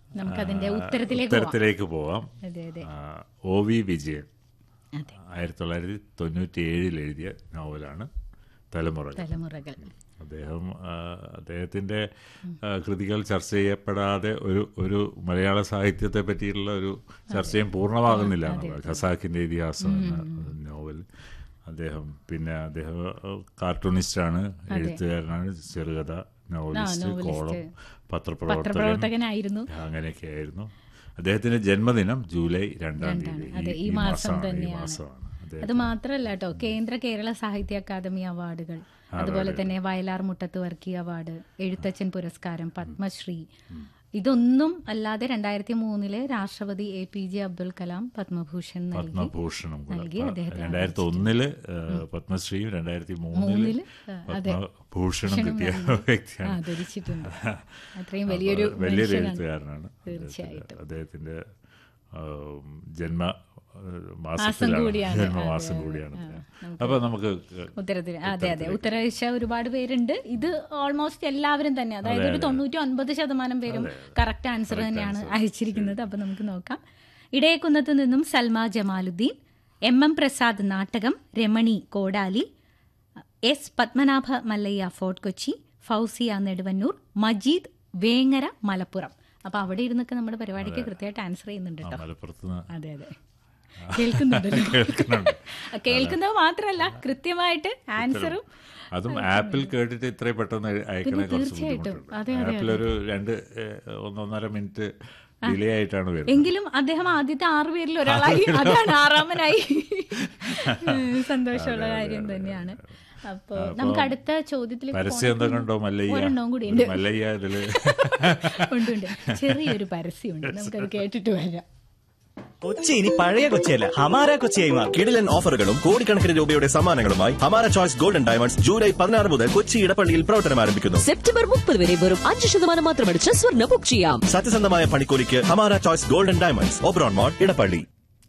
നമുക്കതിന്റെ ഉത്തരത്തിലേക്ക് പോവാം ഉത്തരത്തിലേക്ക് പോവാം അതെ അതെ ആ, ഒ വി വിജയൻ അതെ ആയിരത്തി തൊള്ളായിരത്തി തൊണ്ണൂറ്റി ഏഴിൽ എഴുതിയ നോവലാണ് തലമുറകൾ തലമുറകൾ അദ്ദേഹം ആ, അദ്ദേഹത്തിന്റെ ആ, കൃതികൾ ചർച്ച ചെയ്യപ്പെടാതെ ഒരു ഒരു മലയാള സാഹിത്യത്തെ പറ്റിയിട്ടുള്ള ഒരു ചർച്ചയും പൂർണ്ണമാകുന്നില്ല എന്നുള്ളത്. ഖസാക്കിന്റെ ഇതിഹാസം എന്ന നോവൽ അദ്ദേഹം പിന്നെ അദ്ദേഹം കാർട്ടൂണിസ്റ്റാണ് എഴുത്തുകാരനാണ് ചെറുകഥ നോവലിസ്റ്റ് കോളം പത്രപ്രവർത്തകൻ പത്രപ്രവർത്തകനായിരുന്നു അങ്ങനെയൊക്കെ ആയിരുന്നു അദ്ദേഹത്തിന്റെ ജന്മദിനം ജൂലൈ രണ്ടാം തീയതി അതെ, ഈ ഈ മാസം മാസമാണ് ഈ തന്നെയാണ്. മാസമാണ് അദ്ദേഹം അത് മാത്രല്ല കേട്ടോ കേന്ദ്ര കേരള സാഹിത്യ അക്കാദമി അവാർഡുകൾ അതുപോലെ തന്നെ വയലാർ മുട്ടത്ത് വർക്കി അവാർഡ് എഴുത്തച്ഛൻ പുരസ്കാരം പത്മശ്രീ ഇതൊന്നും അല്ലാതെ രണ്ടായിരത്തി മൂന്നില് രാഷ്ട്രപതി A P J Abdul Kalam Padma Bhushan നൽകി പത്മഭൂഷണം കൂടെ. നൽകി അദ്ദേഹത്തെ രണ്ടായിരത്തി ഒന്നില് ഏഹ്, പത്മശ്രീയും രണ്ടായിരത്തി മൂന്നില് മൂന്നില്, പത്മഭൂഷണം കിട്ടിയ വ്യക്തിയാണ് ആദരിച്ചിട്ടുണ്ട് അത്രയും വലിയൊരു വലിയൊരു മനുഷ്യനാണ്. എഴുത്തുകാരനാണ് തീർച്ചയായിട്ടും. അദ്ദേഹത്തിന്റെ ആ, ജന്മ ആ, മാസം മാസത്തിലാണ് കൂടിയാണ്. ജന്മമാസം അതെ, കൂടിയാണ് അതെ. ആ, അപ്പൊ നമുക്ക് ഉത്തരത്തിൽ അതെ അതെ ഉത്തരവിശ ഒരുപാട് പേരുണ്ട് ഇത് ഓൾമോസ്റ്റ് എല്ലാവരും തന്നെ അതായത് ഒരു തൊണ്ണൂറ്റി ഒൻപത് ശതമാനം പേരും കറക്റ്റ് ആൻസർ തന്നെയാണ് അയച്ചിരിക്കുന്നത് അപ്പൊ നമുക്ക് നോക്കാം ഇടയക്കുന്നത്ത് നിന്നും Salma Jamaluddin M M Prasad Nattakam Ramani Kodali S Padmanabha Mallayya Fort Kochi Fousiya Neduvannur Majeed Vengara Malappuram അപ്പൊ അവിടെ ഇരുന്നൊക്കെ നമ്മുടെ പരിപാടിക്ക് കൃത്യമായിട്ട് ആൻസർ ചെയ്യുന്നുണ്ട് കേട്ടോ മലപ്പുറത്ത് നിന്ന് അതെ അതെ കേൾക്കുന്നുണ്ടല്ലോ കേൾക്കുന്നുണ്ട് കേൾക്കുന്നത് മാത്രമല്ല കൃത്യമായിട്ട് ആൻസറും അതും ആപ്പിൽ കേട്ടിട്ട് ഇത്രയും പെട്ടെന്ന് അയക്കണേ കുറച്ച് തീർച്ചയായിട്ടും. അതെ, ബുദ്ധിമുട്ടുണ്ട് ആപ്പിൽ ഒരു രണ്ട് ഏഹ്, ഒന്നൊന്നര മിനിറ്റ് ഡിലേ ആയിട്ടാണ് വരുന്നത് എങ്കിലും അദ്ദേഹം ആദ്യത്തെ ആറു പേരിൽ ഒരാളായി അതാണ് ആറാമനായി ഉം, സന്തോഷമുള്ള കാര്യം തന്നെയാണ് അപ്പോ നമുക്ക് അടുത്ത ചോദ്യത്തിലേക്ക് പരസ്യം എന്തൊക്കെ ഉണ്ടോ മല്ലയ്യ ഒരെണ്ണവും കൂടി ഉണ്ട് ഒരു മല്ലയ്യ ഇതില് ഉണ്ട് ഉണ്ട് ചെറിയൊരു പരസ്യമുണ്ട് നമുക്കത് കേട്ടിട്ട് വരാം കൊച്ചി ഇനി പഴയ കൊച്ചിയല്ല ഹമാര കൊച്ചിയായി മാറും കിടിലൻ ഓഫറുകളും കോടിക്കണക്കിന് രൂപയുടെ സമ്മാനങ്ങളുമായി ഹമാര ചോയ്സ് ഗോൾഡൻ ഡയമണ്ട്സ് ജൂലൈ പതിനാറ് മുതൽ കൊച്ചി ഇടപ്പള്ളിയിൽ പ്രവർത്തനം ആരംഭിക്കുന്നു സെപ്റ്റംബർ മുപ്പത് വരെ വെറും അഞ്ച് ശതമാനം മാത്രം അടിച്ച് സ്വർണ്ണ ബുക്ക് ചെയ്യാം സത്യസന്ധമായ പണിക്കൂലിക്ക് Hamara choice golden diamonds Oberon mall Edappally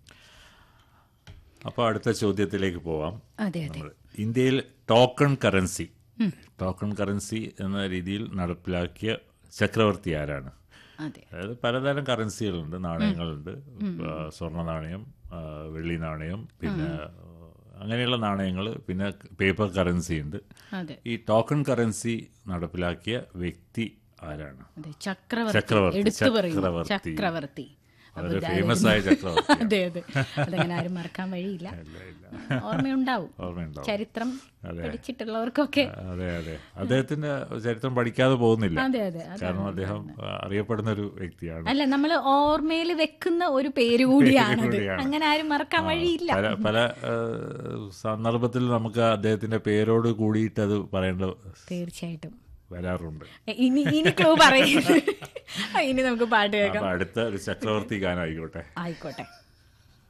അപ്പോൾ അടുത്ത ചോദ്യത്തിലേക്ക് പോവാം അതെ അതെ നമ്മൾ ഇന്ത്യയിൽ ടോക്കൺ കറൻസി ടോക്കൺ കറൻസി എന്ന രീതിയിൽ നടപ്പിലാക്കിയ ചക്രവർത്തി ആരാണ് അതെ അതായത് പലതരം കറൻസികളുണ്ട് നാണയങ്ങളുണ്ട് ആ, സ്വർണ്ണ നാണയം ആ, വെള്ളി നാണയം പിന്നെ ആ, അങ്ങനെയുള്ള നാണയങ്ങൾ പിന്നെ പേപ്പർ കറൻസി ഉണ്ട് അതെ ഈ ടോക്കൺ കറൻസി നടപ്പിലാക്കിയ വ്യക്തി ആരാണ് അതെ ചക്രവർത്തി ചക്രവർത്തി, എടുത്തു പറയുന്നു ചക്രവർത്തി. ചക്രവർത്തി അപ്പൊ വളരെ ഇതായിരുന്നു. ഫേമസ് ആയ ചക്രവർത്തി അതെ അതെ അതങ്ങനെ ആരും മറക്കാൻ വഴിയില്ല ഓർമ്മയുണ്ടാവും ഓർമ്മയുണ്ടാവും ചരിത്രം അതെ. പഠിച്ചിട്ടുള്ളവർക്കൊക്കെ അതെ അതെ അദ്ദേഹത്തിന്റെ ചരിത്രം പഠിക്കാതെ പോകുന്നില്ല അതെ അതെ അതെ. കാരണം അദ്ദേഹം ആ, അറിയപ്പെടുന്ന ഒരു വ്യക്തിയാണ് അല്ല നമ്മൾ ഓർമ്മയിൽ വെക്കുന്ന ഒരു പേര് കൂടിയാണത് കൂടിയാണ്. അങ്ങനെ ആരും മറക്കാൻ വഴിയില്ല പല പല ആ, സന്ദർഭത്തിൽ നമുക്ക് അദ്ദേഹത്തിന്റെ പേരോട് കൂടിയിട്ട് അത് പറയേണ്ട തീർച്ചയായിട്ടും വരാറുണ്ട് എ, ഇനി ഇനി ക്ലൂ പറയുന്നത് ഇനി നമുക്ക് പാട്ട് കേൾക്കാം അപ്പൊ അടുത്ത ഒരു ചക്രവർത്തി ഗാനമായിക്കോട്ടെ ആയിക്കോട്ടെ